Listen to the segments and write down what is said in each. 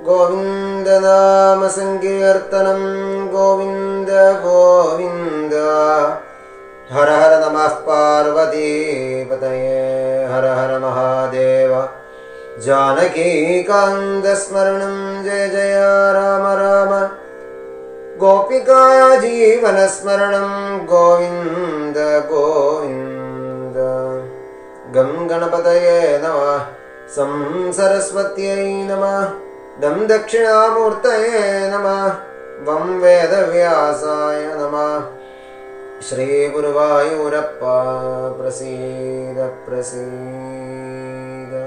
ഗോവിന്ദനാമസങ്കീർത്തനം ഗോവിന്ദ ഗോവിന്ദ ഹര ഹര നമ പാർവതീപതയേ ഹര ഹര മഹാദേവ ജാനകീകാന്തസ്മരണം ജയ ജയ രാമ രാമ ഗോപികാ ജീവനസ്മരണം ഗോവിന്ദ ഗോവിന്ദ ഗം ഗണപതയേ നമ സം സരസ്വത്यै നമ ദം ദക്ഷിണാമൂർത്തയേ നമ വം വേദവ്യാസായ നമ ശ്രീ ഗുരുവായൂരപ്പ പ്രസീദ പ്രസീദ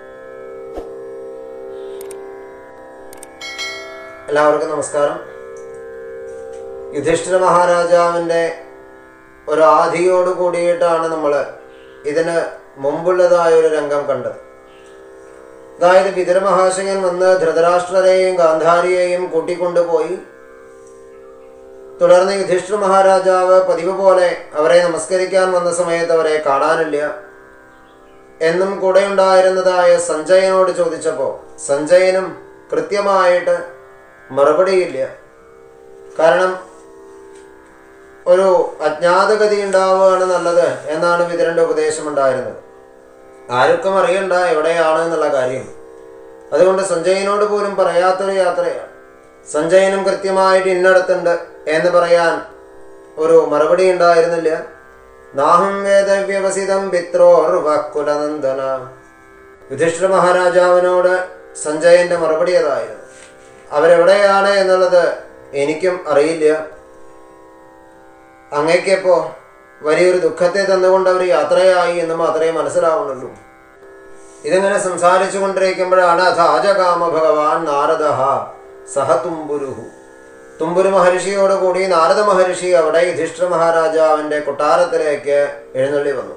എല്ലാവർക്കും നമസ്കാരം യുധിഷ്ഠിര മഹാരാജാവിൻ്റെ ഒരു ആധിയോട് കൂടിയിട്ടാണ് നമ്മൾ ഇതിന് മുമ്പുള്ളതായ ഒരു രംഗം കണ്ടത് അതായത് വിതുരമഹാശകൻ വന്ന് ധൃതരാഷ്ട്രരെയും ഗാന്ധാരിയെയും കൂട്ടിക്കൊണ്ടുപോയി തുടർന്ന് യുധിഷ്ഠിര മഹാരാജാവ് പതിവ് പോലെ അവരെ നമസ്കരിക്കാൻ വന്ന സമയത്ത് അവരെ കാണാനില്ല എന്നും കൂടെയുണ്ടായിരുന്നതായ സഞ്ജയനോട് ചോദിച്ചപ്പോൾ സഞ്ജയനും കൃത്യമായിട്ട് മറുപടിയില്ല കാരണം ഒരു അജ്ഞാതഗതി ഉണ്ടാവുകയാണ് നല്ലത് എന്നാണ് വിതുരന്റെ ഉപദേശം ഉണ്ടായിരുന്നത് ആർക്കും അറിയണ്ട എവിടെയാണ് എന്നുള്ള കാര്യം അതുകൊണ്ട് സഞ്ജയനോട് പോലും പറയാത്തൊരു യാത്രയാണ് സഞ്ജയനും കൃത്യമായിട്ട് ഇന്നടത്തുണ്ട് എന്ന് പറയാൻ ഒരു മറുപടി ഉണ്ടായിരുന്നില്ല നാഹം വേദവ്യവസിതം പിത്രോർവക്കുലനന്ദന യുധിഷ്ഠിര മഹാരാജാവിനോട് സഞ്ജയന്റെ മറുപടി അതായിരുന്നു അവരെവിടെയാണ് എന്നുള്ളത് എനിക്കും അറിയില്ല അങ്ങേക്കപ്പോ വലിയൊരു ദുഃഖത്തെ തന്നുകൊണ്ട് അവർ യാത്രയായി എന്ന് മാത്രമേ മനസ്സിലാവുന്നുള്ളൂ ഇതിങ്ങനെ സംസാരിച്ചു കൊണ്ടിരിക്കുമ്പോഴാണ് അഥാജകാമ ഭഗവാൻ നാരദ സഹ തുമ്പുരുഹു തുമ്പുരു മഹർഷിയോട് കൂടി നാരദ മഹർഷി അവിടെ യുധിഷ്ഠിര മഹാരാജാവിന്റെ കൊട്ടാരത്തിലേക്ക് എഴുന്നള്ളി വന്നു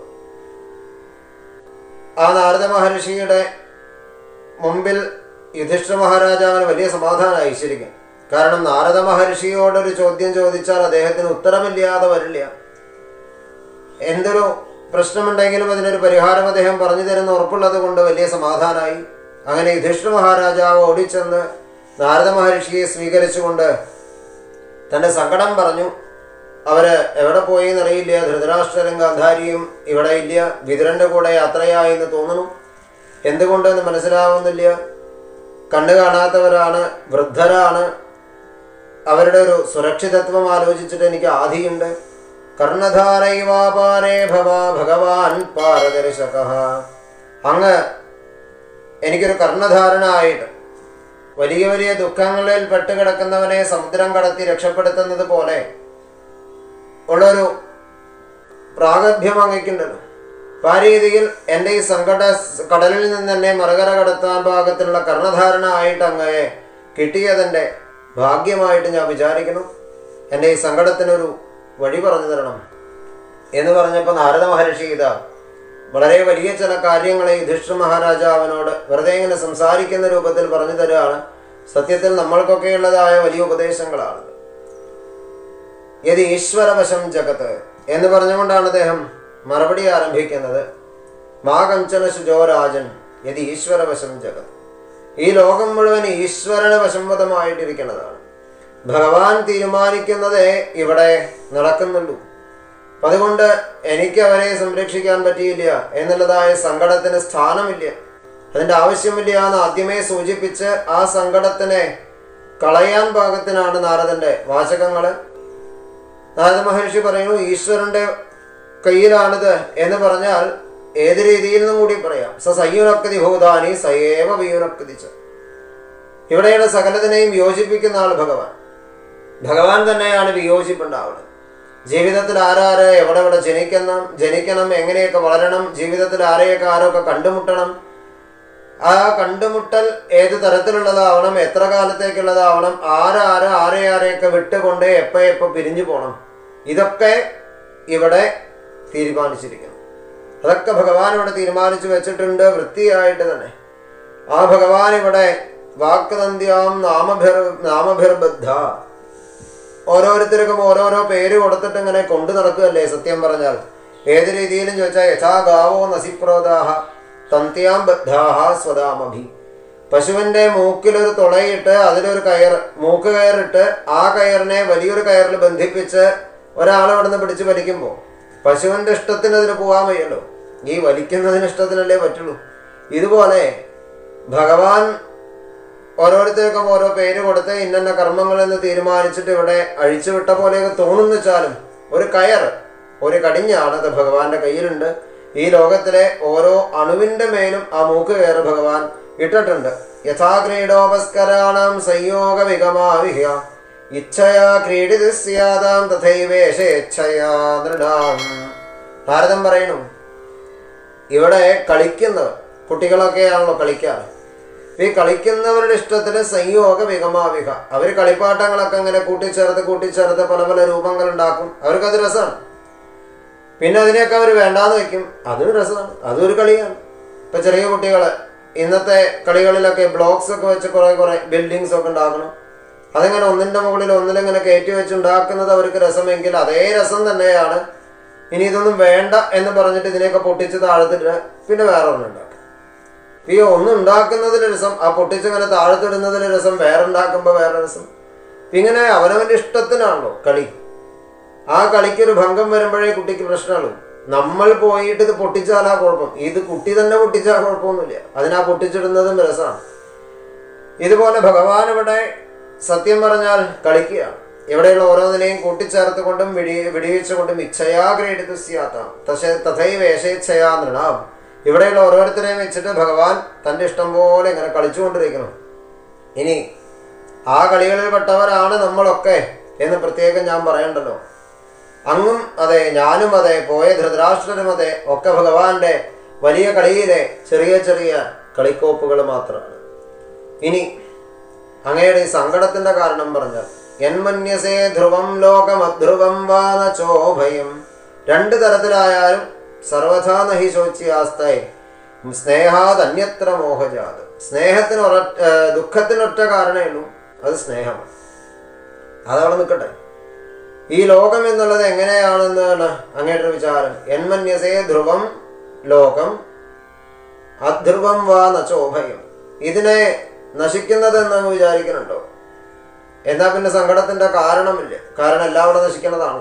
ആ നാരദ മഹർഷിയുടെ മുമ്പിൽ യുധിഷ്ഠിര മഹാരാജാവിന് വലിയ സമാധാനമായി ശരിക്കും കാരണം നാരദ മഹർഷിയോടൊരു ചോദ്യം ചോദിച്ചാൽ അദ്ദേഹത്തിന് ഉത്തരമില്ലാതെ വരില്ല എന്തൊരു പ്രശ്നമുണ്ടെങ്കിലും അതിനൊരു പരിഹാരം അദ്ദേഹം പറഞ്ഞു തരുന്ന ഉറപ്പുള്ളത് കൊണ്ട് വലിയ സമാധാനമായി അങ്ങനെ യുധിഷ്ഠിര മഹാരാജാവ് ഓടിച്ചെന്ന് നാരദ മഹർഷിയെ സ്വീകരിച്ചുകൊണ്ട് തന്റെ സങ്കടം പറഞ്ഞു അവര് എവിടെ പോയി എന്നറിയില്ല ധൃതരാഷ്ട്രരും ഗാന്ധാരിയും ഇവിടെ ഇല്ല വിതുരന്റെ കൂടെ യാത്രയായി എന്ന് തോന്നുന്നു എന്തുകൊണ്ടെന്ന് മനസ്സിലാവുന്നില്ല കണ്ണു കാണാത്തവരാണ് വൃദ്ധരാണ് അവരുടെ ഒരു സുരക്ഷിതത്വം ആലോചിച്ചിട്ട് എനിക്ക് ആധിയുണ്ട് കർണധാരൈവാപാരേ ഭവ ഭഗവാൻ പാരദർശക അങ്ങ് എനിക്കൊരു കർണധാരനായിട്ട് വലിയ വലിയ ദുഃഖങ്ങളിൽ പെട്ടുകിടക്കുന്നവനെ സമുദ്രം കടത്തി രക്ഷപ്പെടുത്തുന്നത് പോലെ ഉള്ളൊരു പ്രാഗഭ്യം അങ്ങയ്ക്കുണ്ടല്ലോ അപ്പൊ ആ രീതിയിൽ എൻ്റെ ഈ സങ്കട കടലിൽ നിന്ന് എന്നെ മറുകര കടത്താൻ പാകത്തിനുള്ള കർണധാരണ ആയിട്ട് അങ്ങയെ കിട്ടിയതെൻ്റെ ഭാഗ്യമായിട്ട് ഞാൻ വിചാരിക്കുന്നു എൻ്റെ ഈ സങ്കടത്തിനൊരു വഴി പറഞ്ഞു തരണം എന്ന് പറഞ്ഞപ്പോൾ നാരദ മഹർഷി ഇതാ വളരെ വലിയ ചില കാര്യങ്ങളെ യുധിഷ്ഠിര മഹാരാജാവിനോട് വെറുതെ ഇങ്ങനെ സംസാരിക്കുന്ന രൂപത്തിൽ പറഞ്ഞു തരികയാണ് സത്യത്തിൽ നമ്മൾക്കൊക്കെയുള്ളതായ വലിയ ഉപദേശങ്ങളാണ് യത് ഈശ്വരവശം ജഗത്ത് എന്ന് പറഞ്ഞുകൊണ്ടാണ് അദ്ദേഹം മറുപടി ആരംഭിക്കുന്നത് മാ കഞ്ചന ശുചോരാജൻ യത് ഈശ്വരവശം ജഗത് ഈ ലോകം മുഴുവൻ ഈശ്വരന് വശംവദമായിട്ടിരിക്കുന്നതാണ് ഭഗവാൻ തീരുമാനിക്കുന്നതേ ഇവിടെ നടക്കുന്നുള്ളൂ അപ്പൊ അതുകൊണ്ട് എനിക്ക് അവരെ സംരക്ഷിക്കാൻ പറ്റിയില്ല എന്നുള്ളതായ സങ്കടത്തിന് സ്ഥാനമില്ല അതിന്റെ ആവശ്യമില്ല എന്ന് ആദ്യമേ സൂചിപ്പിച്ച് ആ സങ്കടത്തിനെ കളയാൻ പാകത്തിനാണ് നാരദന്റെ വാചകങ്ങള് നാരദ മഹർഷി പറയുന്നു ഈശ്വരന്റെ കയ്യിലാണിത് എന്ന് പറഞ്ഞാൽ ഏത് രീതിയിൽ നിന്നും കൂടി പറയാം സ സയ്യുനക്കതി ഭൂതാനി സയേവ വിയുനക്കതിച്ച് ഇവിടെയുള്ള സകലത്തിനെയും യോജിപ്പിക്കുന്ന ആൾ ഭഗവാൻ ഭഗവാൻ തന്നെയാണ് വിയോജിപ്പുണ്ടാവുന്നത് ജീവിതത്തിൽ ആരാരെ എവിടെ എവിടെ ജനിക്കണം ജനിക്കണം എങ്ങനെയൊക്കെ വളരണം ജീവിതത്തിൽ ആരെയൊക്കെ ആരൊക്കെ കണ്ടുമുട്ടണം ആ കണ്ടുമുട്ടൽ ഏത് തരത്തിലുള്ളതാവണം എത്ര കാലത്തേക്കുള്ളതാവണം ആരാര ആരെ ആരെയൊക്കെ വിട്ടുകൊണ്ട് എപ്പോ എപ്പോ പിരിഞ്ഞു പോകണം ഇതൊക്കെ ഇവിടെ തീരുമാനിച്ചിരിക്കുന്നു അതൊക്കെ ഭഗവാൻ ഇവിടെ തീരുമാനിച്ചു വെച്ചിട്ടുണ്ട് വൃത്തിയായിട്ട് തന്നെ ആ ഭഗവാൻ ഇവിടെ വാക്തന്ത്യാം നാമഭിർ നാമഭിർബദ്ധ ഓരോരുത്തർക്കും ഓരോരോ പേര് കൊടുത്തിട്ട് ഇങ്ങനെ കൊണ്ടു നടക്കുകയല്ലേ സത്യം പറഞ്ഞാൽ ഏത് രീതിയിലും ചോദിച്ചാൽ യഥാ ഗാവോ നസിപ്രോദാഹ തന്ത്യാം ബദ്ധാഹ സ്വദാമഭി പശുവിൻ്റെ മൂക്കിലൊരു തുളയിട്ട് അതിലൊരു കയർ മൂക്ക് കയറിട്ട് ആ കയറിനെ വലിയൊരു കയറിൽ ബന്ധിപ്പിച്ച് ഒരാൾ അവിടെ നിന്ന് പിടിച്ച് വലിക്കുമ്പോൾ പശുവിൻ്റെ ഇഷ്ടത്തിന് അതിന് പോകാൻ വയ്യല്ലോ ഈ വലിക്കുന്നതിന് ഇഷ്ടത്തിനല്ലേ പറ്റുള്ളൂ ഇതുപോലെ ഭഗവാൻ ഓരോരുത്തർക്കും ഓരോ പേര് കൊടുത്ത് ഇന്നന്ന കർമ്മങ്ങൾ എന്ന് തീരുമാനിച്ചിട്ട് ഇവിടെ അഴിച്ചുവിട്ട പോലെയൊക്കെ തോന്നുന്നു വെച്ചാലും ഒരു കയർ ഒരു കടിഞ്ഞാണ് അത് ഭഗവാന്റെ കയ്യിലുണ്ട് ഈ ലോകത്തിലെ ഓരോ അണുവിന്റെ മേലും ആ മൂക്ക് കയറ് ഭഗവാൻ ഇട്ടിട്ടുണ്ട് യഥാക്രീഡോപസ്കരാണാം സംയോഗ വിഗമാവിഹ്യ ഇച്ഛയാ ക്രീഡിത സ്യാതാം തഥൈവേഷേച്ഛയാ നൃഢാം ഭാരതം പറയണു ഇവിടെ കളിക്കുന്നവർ കുട്ടികളൊക്കെയാണല്ലോ കളിക്കാറ് ഈ കളിക്കുന്നവരുടെ ഇഷ്ടത്തിന് സംയോഗ വിഗമാവിക അവർ കളിപ്പാട്ടങ്ങളൊക്കെ അങ്ങനെ കൂട്ടിച്ചേർത്ത് കൂട്ടിച്ചേർത്ത് പല പല രൂപങ്ങൾ ഉണ്ടാക്കും അവർക്കത് രസമാണ് പിന്നെ അതിനെയൊക്കെ അവർ വേണ്ടാന്ന് വെക്കും അതും രസമാണ് അതും ഒരു കളിയാണ് ഇപ്പൊ ചെറിയ കുട്ടികളെ ഇന്നത്തെ കളികളിലൊക്കെ ബ്ലോക്സ് ഒക്കെ വെച്ച് കുറെ കുറെ ബിൽഡിങ്സ് ഒക്കെ ഉണ്ടാക്കണം അതിങ്ങനെ ഒന്നിന്റെ മുകളിൽ ഒന്നിലിങ്ങനെ കയറ്റി വെച്ച് ഉണ്ടാക്കുന്നത് അവർക്ക് രസമെങ്കിൽ അതേ രസം തന്നെയാണ് ഇനി ഇതൊന്നും വേണ്ട എന്ന് പറഞ്ഞിട്ട് ഇതിനെയൊക്കെ പൊട്ടിച്ച് താഴത്തിട്ട് പിന്നെ വേറെ ഒന്നും ഉണ്ടാക്കും ഈ ഒന്ന് ഉണ്ടാക്കുന്നതിന് രസം ആ പൊട്ടിച്ചിങ്ങനെ താഴത്തിടുന്നതിന് രസം വേറെ ഉണ്ടാക്കുമ്പോൾ വേറെ രസം ഇങ്ങനെ അവനവന്റെ ഇഷ്ടത്തിനാണല്ലോ കളി ആ കളിക്കൊരു ഭംഗം വരുമ്പോഴേ കുട്ടിക്ക് പ്രശ്നമുള്ളൂ നമ്മൾ പോയിട്ട് ഇത് പൊട്ടിച്ചാലാ കുഴപ്പം ഇത് കുട്ടി തന്നെ പൊട്ടിച്ചാൽ കുഴപ്പമൊന്നുമില്ല അതിനാ പൊട്ടിച്ചിടുന്നതും രസമാണ് ഇതുപോലെ ഭഗവാൻ ഇവിടെ സത്യം പറഞ്ഞാൽ കളിക്കുകയാണ് ഇവിടെയുള്ള ഓരോന്നിനെയും കൂട്ടിച്ചേർത്തുകൊണ്ടും വിടി വിടിവെച്ചുകൊണ്ടും ഇച്ഛയാ ക്രീഡിതുസ്യാത്താം തശ തഥൈ വേഷേച്ഛയാ നൃണാം ഇവിടെയുള്ള ഓരോരുത്തരെയും വെച്ചിട്ട് ഭഗവാൻ തൻ്റെ ഇഷ്ടം പോലെ ഇങ്ങനെ കളിച്ചുകൊണ്ടിരിക്കണം ഇനി ആ കളികളിൽ പെട്ടവരാണ് നമ്മളൊക്കെ എന്ന് പ്രത്യേകം ഞാൻ പറയണ്ടല്ലോ അങ്ങും അതെ ഞാനും അതെ പോയ ധൃതരാഷ്ട്രനും അതെ ഒക്കെ ഭഗവാന്റെ വലിയ കളിയിലെ ചെറിയ ചെറിയ കളിക്കോപ്പുകൾ മാത്രമാണ് ഇനി അങ്ങയുടെ ഈ സങ്കടത്തിന്റെ കാരണം പറഞ്ഞാൽ എന്മന്യസേ ധ്രുവം ലോകം അധ്രുവം വാന ചോഭയം രണ്ട് തരത്തിലായാലും സർവഥാ നഹി ശോച്യാസ്തേ സ്നേഹാത് അന്യത്ര മോഹജാത് സ്നേഹത്തിന് ഒര ദുഃഖത്തിനൊറ്റ കാരണമേ ഉള്ളൂ അത് സ്നേഹമാണ് അതവിടെ നിൽക്കട്ടെ ഈ ലോകം എന്നുള്ളത് എങ്ങനെയാണെന്നാണ് അങ്ങയുടെ ഒരു വിചാരം എന്മന്യസേ ധ്രുവം ലോകം അധ്രുവം വാ നച്ചോഭയം ഇതിനെ നശിക്കുന്നതെന്ന് അങ്ങ് വിചാരിക്കുന്നുണ്ടോ എന്നാ പിന്നെ സങ്കടത്തിന്റെ കാരണമില്ല കാരണം എല്ലാം അവിടെ നശിക്കുന്നതാണ്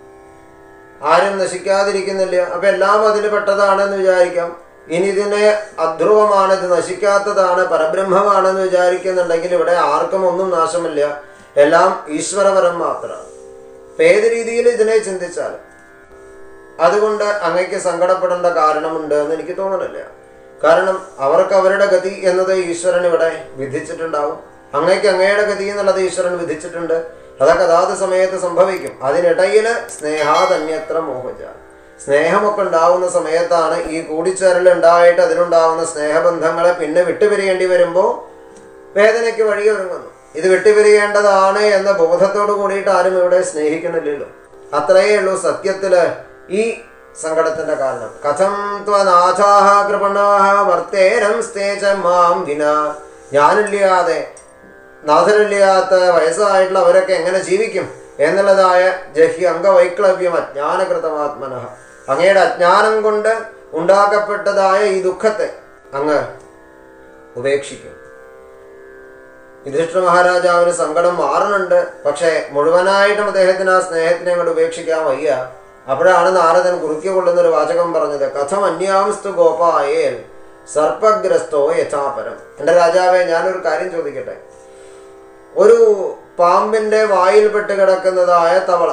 ആരും നശിക്കാതിരിക്കുന്നില്ല അപ്പൊ എല്ലാം അതിൽ പെട്ടതാണെന്ന് വിചാരിക്കാം ഇനി ഇതിനെ അധ്രുവമാണ് ഇത് നശിക്കാത്തതാണ് പരബ്രഹ്മമാണെന്ന് വിചാരിക്കുന്നുണ്ടെങ്കിൽ ഇവിടെ ആർക്കും ഒന്നും നാശമില്ല എല്ലാം ഈശ്വരപരം മാത്രമാണ് അപ്പൊ ഏത് രീതിയിൽ ഇതിനെ ചിന്തിച്ചാൽ അതുകൊണ്ട് അങ്ങയ്ക്ക് സങ്കടപ്പെടേണ്ട കാരണമുണ്ട് എന്ന് എനിക്ക് തോന്നണില്ല കാരണം അവർക്ക് അവരുടെ ഗതി എന്നത് ഈശ്വരൻ ഇവിടെ വിധിച്ചിട്ടുണ്ടാവും അങ്ങയ്ക്ക് അങ്ങയുടെ ഗതി എന്നുള്ളത് ഈശ്വരൻ വിധിച്ചിട്ടുണ്ട് അതൊക്കെ അതാത് സമയത്ത് സംഭവിക്കും അതിനിടയിൽ സ്നേഹാതന്യത്ര മോഹജ സ്നേഹമൊക്കെ ഉണ്ടാവുന്ന സമയത്താണ് ഈ കൂടിച്ചേരൽ ഉണ്ടായിട്ട് അതിലുണ്ടാവുന്ന സ്നേഹബന്ധങ്ങളെ പിന്നെ വിട്ടുപിരിയേണ്ടി വരുമ്പോൾ വേദനയ്ക്ക് വഴിയൊരുങ്ങുന്നു ഇത് വിട്ടുപിരിയേണ്ടതാണ് എന്ന ബോധത്തോട് കൂടിയിട്ട് ആരും ഇവിടെ സ്നേഹിക്കണില്ലല്ലോ അത്രയേ ഉള്ളൂ സത്യത്തില് ഈ സങ്കടത്തിന്റെ കാരണം കഥം ത്വനാഥാഹ കൃപണാഹ വർത്തേരം സ്തേജ മാം വിന ഞാനില്ലാതെ നാഥനില്ലാത്ത വയസ്സായിട്ടുള്ള അവരൊക്കെ എങ്ങനെ ജീവിക്കും എന്നുള്ളതായ ജഹ്യ അംഗവൈക്ലവ്യം അജ്ഞാനകൃതമാത്മന അങ്ങയുടെ അജ്ഞാനം കൊണ്ട് ഉണ്ടാക്കപ്പെട്ടതായ ഈ ദുഃഖത്തെ അങ്ങ് ഉപേക്ഷിക്കും യുധിഷ്ഠിര മഹാരാജാവിന് സങ്കടം മാറുന്നുണ്ട് പക്ഷേ മുഴുവനായിട്ടും അദ്ദേഹത്തിന് ആ സ്നേഹത്തിനെ അങ്ങോട്ട് ഉപേക്ഷിക്കാൻ വയ്യ അപ്പോഴാണ് നാരദൻ കുറുക്കി കൊള്ളുന്ന ഒരു വാചകം പറഞ്ഞത് കഥം അന്യാംസ്തു ഗോപായേൽ സർപ്പഗ്രസ്തോ യഥാപരം എൻ്റെ രാജാവെ ഞാനൊരു കാര്യം ചോദിക്കട്ടെ ഒരു പാമ്പിന്റെ വായിൽപ്പെട്ട് കിടക്കുന്നതായ തവള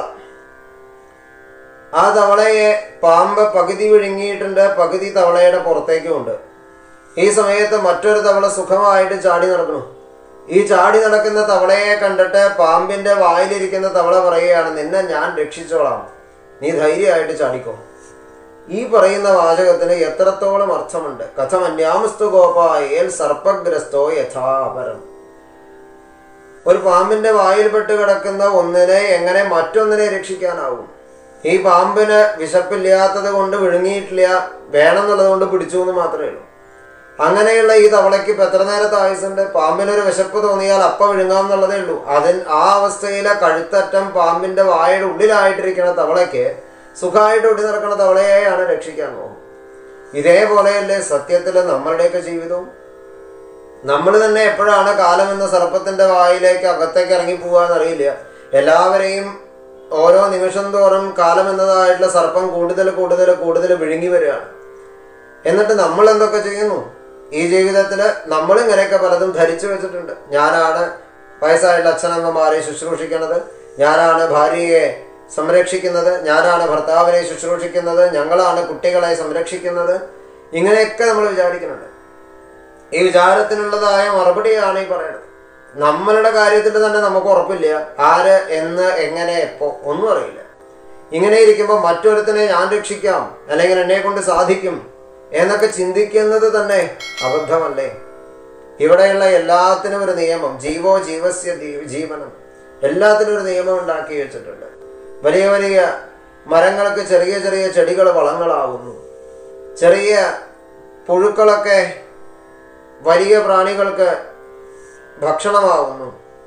ആ തവളയെ പാമ്പ് പകുതി വിഴുങ്ങിയിട്ടുണ്ട് പകുതി തവളയുടെ പുറത്തേക്കും ഉണ്ട് ഈ സമയത്ത് മറ്റൊരു തവള സുഖമായിട്ട് ചാടി നടക്കണം ഈ ചാടി നടക്കുന്ന തവളയെ കണ്ടിട്ട് പാമ്പിന്റെ വായിലിരിക്കുന്ന തവള പറയുകയാണ് നിന്നെ ഞാൻ രക്ഷിച്ചോളാം നീ ധൈര്യമായിട്ട് ചാടിക്കോ ഈ പറയുന്ന വാചകത്തിന് എത്രത്തോളം അർത്ഥമുണ്ട് കഥം അന്യാമസ്തു ഗോപായേൽ സർപ്പഗ്രസ്തോ യഥാപരം ഒരു പാമ്പിന്റെ വായിൽപ്പെട്ട് കിടക്കുന്ന ഒന്നിനെ എങ്ങനെ മറ്റൊന്നിനെ രക്ഷിക്കാനാവും ഈ പാമ്പിന് വിശപ്പില്ലാത്തത് കൊണ്ട് വിഴുങ്ങിയിട്ടില്ല വേണമെന്നുള്ളത് കൊണ്ട് പിടിച്ചു എന്ന് മാത്രമേ ഉള്ളൂ അങ്ങനെയുള്ള ഈ തവളയ്ക്ക് ഇപ്പൊ എത്ര നേരത്തെ ആയുസുണ്ട് പാമ്പിനൊരു വിശപ്പ് തോന്നിയാൽ അപ്പ വിഴുങ്ങാം എന്നുള്ളതേ ഉള്ളൂ അതിൽ ആ അവസ്ഥയിലെ കഴുത്തറ്റം പാമ്പിന്റെ വായുടെ ഉള്ളിലായിട്ടിരിക്കുന്ന തവളയ്ക്ക് സുഖമായിട്ട് ഒടി നടക്കുന്ന തവളയെയാണ് രക്ഷിക്കാൻ പോകും ഇതേപോലെയല്ലേ സത്യത്തിൽ നമ്മളുടെയൊക്കെ ജീവിതവും നമ്മൾ തന്നെ എപ്പോഴാണ് കാലം എന്ന സർപ്പത്തിന്റെ വായിലേക്ക് അകത്തേക്ക് ഇറങ്ങി പോകാന്നറിയില്ല എല്ലാവരെയും ഓരോ നിമിഷം തോറും കാലം എന്നതായിട്ടുള്ള സർപ്പം കൂടുതൽ കൂടുതൽ കൂടുതൽ വിഴുങ്ങി വരികയാണ് എന്നിട്ട് നമ്മൾ എന്തൊക്കെ ചെയ്യുന്നു ഈ ജീവിതത്തിൽ നമ്മൾ ഇങ്ങനെയൊക്കെ പലതും ധരിച്ചു വെച്ചിട്ടുണ്ട് ഞാനാണ് വയസ്സായിട്ടുള്ള അച്ഛനമ്മമാരെ ശുശ്രൂഷിക്കുന്നത് ഞാനാണ് ഭാര്യയെ സംരക്ഷിക്കുന്നത് ഞാനാണ് ഭർത്താവിനെ ശുശ്രൂഷിക്കുന്നത് ഞങ്ങളാണ് കുട്ടികളെ സംരക്ഷിക്കുന്നത് ഇങ്ങനെയൊക്കെ നമ്മൾ വിചാരിക്കുന്നുണ്ട് ഈ വിചാരത്തിനുള്ളതായ മറുപടിയാണ് ഈ പറയുന്നത് നമ്മളുടെ കാര്യത്തിൽ തന്നെ നമുക്ക് ഉറപ്പില്ല ആര് എന്ന് എങ്ങനെ എപ്പോ ഒന്നും അറിയില്ല ഇങ്ങനെ ഇരിക്കുമ്പോൾ മറ്റൊരുത്തിനെ ഞാൻ രക്ഷിക്കാം അല്ലെങ്കിൽ എന്നെ കൊണ്ട് സാധിക്കും എന്നൊക്കെ ചിന്തിക്കുന്നത് തന്നെ അബദ്ധമല്ലേ ഇവിടെയുള്ള എല്ലാത്തിനും ഒരു നിയമം ജീവോ ജീവസ്യ ദീ- ജീവനം എല്ലാത്തിനും ഒരു നിയമം ഉണ്ടാക്കി വെച്ചിട്ടുണ്ട് വലിയ വലിയ മരങ്ങൾക്ക് ചെറിയ ചെറിയ ചെടികൾ വളങ്ങളാവുന്നു ചെറിയ പുഴുക്കളൊക്കെ വലിയ പ്രാണികൾക്ക് ഭക്ഷണമാവുന്നു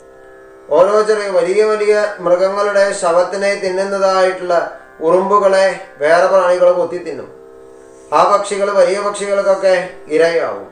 ഓരോ ചെറിയ വലിയ വലിയ മൃഗങ്ങളുടെ ശവത്തിനെ തിന്നുന്നതായിട്ടുള്ള ഉറുമ്പുകളെ വേറെ പ്രാണികൾ കൊത്തി തിന്നും ആ പക്ഷികൾ വലിയ പക്ഷികൾക്കൊക്കെ ഇരയാവും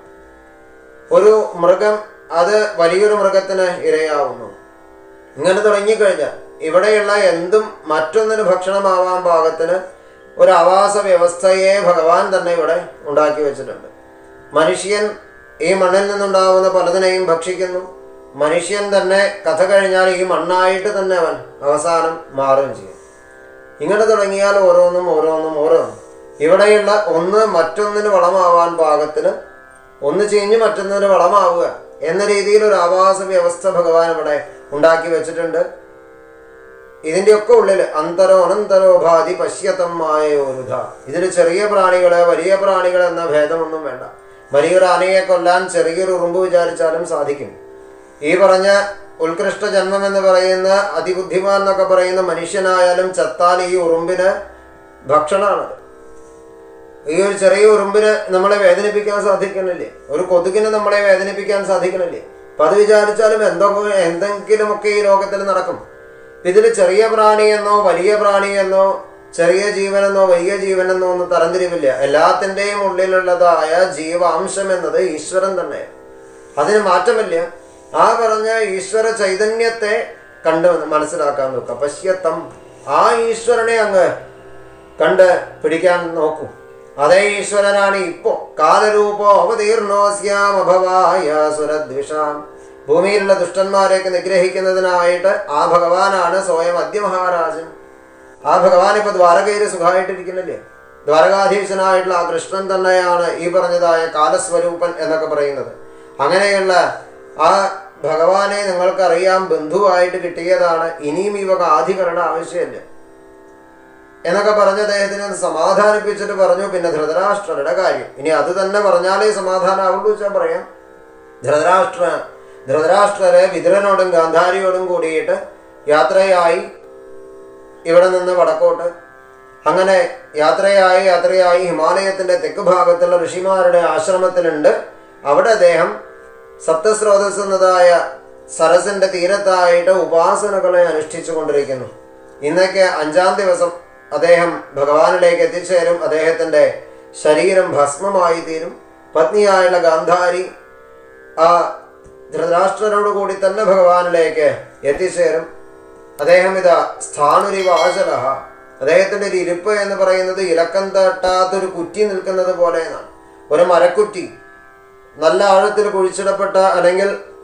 ഒരു മൃഗം അത് വലിയൊരു മൃഗത്തിന് ഇരയാവുന്നു ഇങ്ങനെ തുടങ്ങിക്കഴിഞ്ഞാൽ ഇവിടെയുള്ള എന്തും മറ്റൊന്നിന് ഭക്ഷണമാവാൻ പാകത്തിന് ഒരു ആവാസ വ്യവസ്ഥയെ ഭഗവാൻ തന്നെ ഇവിടെ ഉണ്ടാക്കി വെച്ചിട്ടുണ്ട് മനുഷ്യൻ ഈ മണ്ണിൽ നിന്നുണ്ടാവുന്ന പലതിനെയും ഭക്ഷിക്കുന്നു മനുഷ്യൻ തന്നെ കഥ കഴിഞ്ഞാൽ ഈ മണ്ണായിട്ട് തന്നെ അവൻ അവസാനം മാറുകയും ചെയ്യും ഇങ്ങനെ തുടങ്ങിയാൽ ഓരോന്നും ഓരോന്നും ഓരോന്നും ഇവിടെയുള്ള ഒന്ന് മറ്റൊന്നിന് വളമാവാൻ പാകത്തിന് ഒന്ന് ചീഞ്ഞ് മറ്റൊന്നിന് വളമാവുക എന്ന രീതിയിൽ ഒരു ആവാസ വ്യവസ്ഥ ഭഗവാൻ ഇവിടെ ഉണ്ടാക്കി വെച്ചിട്ടുണ്ട് ഇതിൻ്റെയൊക്കെ ഉള്ളിൽ അന്തരോ അനന്തരോ ഭാതി പശ്യത്തമായ ഒരുധ ഇതിൽ ചെറിയ പ്രാണികളെ വലിയ പ്രാണികൾ എന്ന ഭേദമൊന്നും വേണ്ട വലിയൊരു ആനയെ കൊല്ലാൻ ചെറിയൊരു ഉറുമ്പ് വിചാരിച്ചാലും സാധിക്കും ഈ പറഞ്ഞ ഉത്കൃഷ്ട ജന്മം എന്ന് പറയുന്ന അതിബുദ്ധിമാൻ എന്നൊക്കെ പറയുന്ന മനുഷ്യനായാലും ചത്താൽ ഈ ഉറുമ്പിന് ഭക്ഷണമാണത് ഈ ഒരു ചെറിയ ഉറുമ്പിന് നമ്മളെ വേദനിപ്പിക്കാൻ സാധിക്കണില്ലേ ഒരു കൊതുകിന് നമ്മളെ വേദനിപ്പിക്കാൻ സാധിക്കണില്ലേ അപ്പൊ അത് വിചാരിച്ചാലും എന്തോ എന്തെങ്കിലുമൊക്കെ ഈ ലോകത്തിൽ നടക്കും ഇതിൽ ചെറിയ പ്രാണിയെന്നോ വലിയ പ്രാണിയെന്നോ ചെറിയ ജീവനെന്നോ വലിയ ജീവനെന്നോ ഒന്നും തരംതിരിവില്ല എല്ലാത്തിൻ്റെയും ഉള്ളിലുള്ളതായ ജീവാംശം എന്നത് ഈശ്വരൻ തന്നെ അതിന് മാറ്റമില്ല ആ പറഞ്ഞ ഈശ്വര ചൈതന്യത്തെ കണ്ട് മനസ്സിലാക്കാൻ നോക്കുക പശ്യത്തം ആ ഈശ്വരനെ അങ്ങ് കണ്ട് പിടിക്കാൻ നോക്കൂ അതേ ഈശ്വരനാണ് ഇപ്പോ കാലരൂപോ അവതീർണോസ്യാമഭവായ സുരദ്വിഷാം ഭൂമിയിലുള്ള ദുഷ്ടന്മാരെയൊക്കെ നിഗ്രഹിക്കുന്നതിനായിട്ട് ആ ഭഗവാനാണ് സ്വയം അദ്യമഹാരാജൻ ആ ഭഗവാൻ ഇപ്പൊ ദ്വാരകയിൽ സുഖമായിട്ടിരിക്കുന്നില്ലേ ദ്വാരകാധീശനായിട്ടുള്ള ആ കൃഷ്ണൻ തന്നെയാണ് ഈ പറഞ്ഞതായ കാലസ്വരൂപൻ എന്നൊക്കെ പറയുന്നത് അങ്ങനെയുള്ള ആ ഭഗവാനെ നിങ്ങൾക്കറിയാം ബന്ധുവായിട്ട് കിട്ടിയതാണ് ഇനിയും ഈ വക ആധികരണ ആവശ്യമില്ല എന്നൊക്കെ പറഞ്ഞ അദ്ദേഹത്തിനെ ഒന്ന് സമാധാനിപ്പിച്ചിട്ട് പറഞ്ഞു പിന്നെ ധൃതരാഷ്ട്രരുടെ കാര്യം ഇനി അത് തന്നെ പറഞ്ഞാലേ സമാധാനമാവുള്ളൂ വെച്ചാൽ പറയാം ധൃതരാഷ്ട്ര ധൃതരാഷ്ട്രരെ വിതുരനോടും ഗാന്ധാരിയോടും കൂടിയിട്ട് യാത്രയായി ഇവിടെ നിന്ന് വടക്കോട്ട് അങ്ങനെ യാത്രയായി യാത്രയായി ഹിമാലയത്തിന്റെ തെക്ക് ഭാഗത്തുള്ള ഋഷിമാരുടെ ആശ്രമത്തിലുണ്ട് അവിടെ അദ്ദേഹം സപ്തസ്രോതസ് എന്നതായ സരസിന്റെ തീരത്തായിട്ട് ഉപാസനകളെ അനുഷ്ഠിച്ചു കൊണ്ടിരിക്കുന്നു ഇന്നൊക്കെ അഞ്ചാം ദിവസം അദ്ദേഹം ഭഗവാനിലേക്ക് എത്തിച്ചേരും അദ്ദേഹത്തിന്റെ ശരീരം ഭസ്മമായി തീരും പത്നിയായുള്ള ഗാന്ധാരി ആ ധൃതരാഷ്ട്രരോട് കൂടി തന്നെ ഭഗവാനിലേക്ക് എത്തിച്ചേരും അദ്ദേഹം ഇതാ സ്ഥാനുരിവാചല അദ്ദേഹത്തിന്റെ ഒരു ഇരിപ്പ് എന്ന് പറയുന്നത് ഇലക്കം തട്ടാത്തൊരു കുറ്റി നിൽക്കുന്നത് പോലെ എന്നാണ് ഒരു മരക്കുറ്റി നല്ല ആഴത്തിൽ കുഴിച്ചിടപ്പെട്ട അല്ലെങ്കിൽ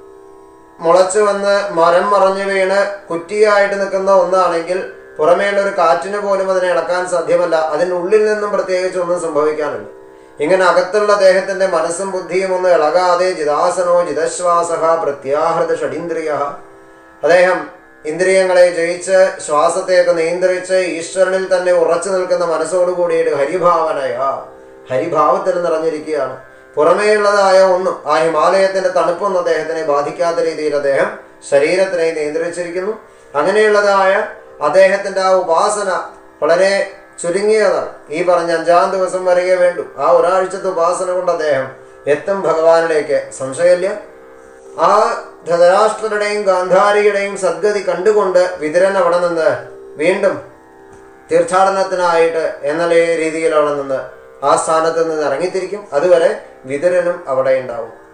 മുളച്ചു വന്ന് മരം മറഞ്ഞു വീണ് കുറ്റിയായിട്ട് നിൽക്കുന്ന ഒന്നാണെങ്കിൽ പുറമേയുള്ള ഒരു കാറ്റിന് പോലും അതിനെ ഇളക്കാൻ സാധ്യമല്ല അതിനുള്ളിൽ നിന്നും പ്രത്യേകിച്ച് ഒന്നും സംഭവിക്കാനുണ്ട് ഇങ്ങനെ അകത്തുള്ള അദ്ദേഹത്തിന്റെ മനസ്സും ബുദ്ധിയും ഒന്നും ഇളകാതെ ജിതാസനോ ജിതശ്വാസ പ്രത്യാഹൃത ഷഡീന്ദ്രിയ അദ്ദേഹം ഇന്ദ്രിയങ്ങളെ ജയിച്ച് ശ്വാസത്തെയൊക്കെ നിയന്ത്രിച്ച് ഈശ്വരനിൽ തന്നെ ഉറച്ചു നിൽക്കുന്ന മനസ്സോട് കൂടിയിട്ട് ഹരിഭാവനയാ ഹരിഭാവത്തിൽ നിറഞ്ഞിരിക്കുകയാണ് പുറമേയുള്ളതായ ഒന്നും ആ ഹിമാലയത്തിന്റെ തണുപ്പൊന്നും അദ്ദേഹത്തിനെ ബാധിക്കാത്ത രീതിയിൽ അദ്ദേഹം ശരീരത്തിനെ നിയന്ത്രിച്ചിരിക്കുന്നു അങ്ങനെയുള്ളതായ അദ്ദേഹത്തിന്റെ ആ ഉപാസന വളരെ ചുരുങ്ങിയതാണ് ഈ പറഞ്ഞ അഞ്ചാം ദിവസം വരെയേ വേണ്ടു ആ ഒരാഴ്ചത്തെ ഉപാസന കൊണ്ട് അദ്ദേഹം എത്തും ഭഗവാനിലേക്ക് സംശയമില്ല ആ ധൃതരാഷ്ട്രരുടെയും ഗാന്ധാരിയുടെയും സദ്ഗതി കണ്ടുകൊണ്ട് വിതുരൻ അവിടെ നിന്ന് വീണ്ടും തീർത്ഥാടനത്തിനായിട്ട് എന്ന രീതിയിൽ അവിടെ നിന്ന് ആ സ്ഥാനത്ത് നിന്ന് ഇറങ്ങിത്തിരിക്കും അതുവരെ വിതുരനും അവിടെ ഉണ്ടാവും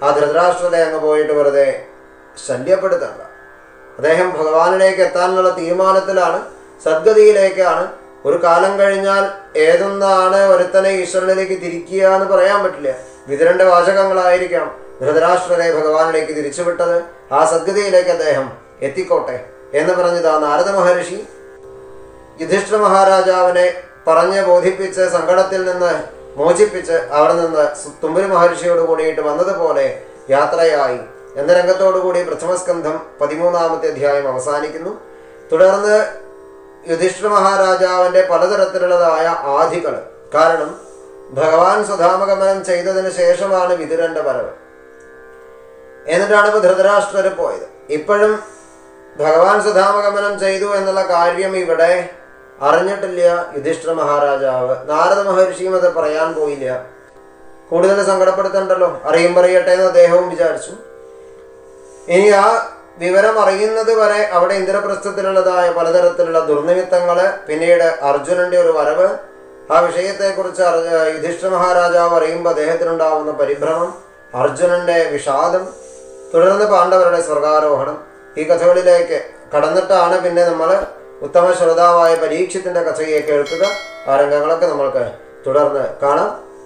ആ ധൃതരാഷ്ട്രത്തെ അങ്ങ് പോയിട്ട് വെറുതെ ശല്യപ്പെടുത്തണ്ട അദ്ദേഹം ഭഗവാനിലേക്ക് എത്താനുള്ള തീരുമാനത്തിലാണ് സദ്ഗതിയിലേക്കാണ് ഒരു കാലം കഴിഞ്ഞാൽ ഏതൊന്നാണ് ഒരുത്തനെ ഈശ്വരനിലേക്ക് തിരിക്കുക എന്ന് പറയാൻ പറ്റില്ല വിതുരന്റെ വാചകങ്ങളായിരിക്കാം ധൃതരാഷ്ട്രരെ ഭഗവാനിലേക്ക് തിരിച്ചുവിട്ടത് ആ സദ്ഗതിയിലേക്ക് അദ്ദേഹം എത്തിക്കോട്ടെ എന്ന് പറഞ്ഞത് ആ നാരദ മഹർഷി യുധിഷ്ഠിര മഹാരാജാവിനെ പറഞ്ഞ് ബോധിപ്പിച്ച് സങ്കടത്തിൽ നിന്ന് മോചിപ്പിച്ച് അവിടെ നിന്ന് സു- തുമ്പുരു മഹർഷിയോട് കൂടിയിട്ട് വന്നതുപോലെ യാത്രയായി എന്ന രംഗത്തോടുകൂടി പ്രഥമസ്കന്ധം പതിമൂന്നാമത്തെ അധ്യായം അവസാനിക്കുന്നു തുടർന്ന് യുധിഷ്ഠിര മഹാരാജാവിന്റെ പലതരത്തിലുള്ളതായ ആധികൾ കാരണം ഭഗവാൻ സുധാമഗമനം ചെയ്തതിന് ശേഷമാണ് വിതുരന്റെ വരവ് എന്നിട്ടാണ് ഇപ്പൊ ധൃതരാഷ്ട്രർ പോയത് ഇപ്പോഴും ഭഗവാൻ സുധാമഗമനം ചെയ്തു എന്നുള്ള കാര്യം ഇവിടെ അറിഞ്ഞിട്ടില്ല യുധിഷ്ഠിര മഹാരാജാവ് നാരദ മഹർഷിയും അത് പറയാൻ പോയില്ല കൂടുതൽ സങ്കടപ്പെടുത്തണ്ടല്ലോ അറിയും പറയട്ടെ എന്ന് അദ്ദേഹവും വിചാരിച്ചു ഇനി ആ വിവരം അറിയുന്നത് വരെ അവിടെ ഇന്ദ്രപ്രസ്ഥത്തിലുള്ളതായ പലതരത്തിലുള്ള ദുർനിമിത്തങ്ങള് പിന്നീട് അർജുനന്റെ ഒരു വരവ് ആ വിഷയത്തെക്കുറിച്ച് അറിഞ്ഞ യുധിഷ്ഠിര മഹാരാജാവ് അറിയുമ്പോൾ അദ്ദേഹത്തിനുണ്ടാവുന്ന പരിഭ്രമം അർജുനന്റെ വിഷാദം തുടർന്ന് പാണ്ഡവരുടെ സ്വർഗാരോഹണം ഈ കഥകളിലേക്ക് കടന്നിട്ടാണ് പിന്നെ നമ്മൾ ഉത്തമ ശ്രോതാവായ പരീക്ഷത്തിന്റെ കഥയെ കേൾക്കുക ആ രംഗങ്ങളൊക്കെ നമ്മൾക്ക് തുടർന്ന് കാണാം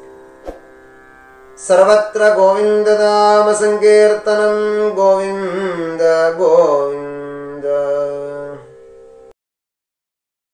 സർവത്ര ഗോവിന്ദനാമ സങ്കീർത്തനം ഗോവിന്ദ ഗോവിന്ദ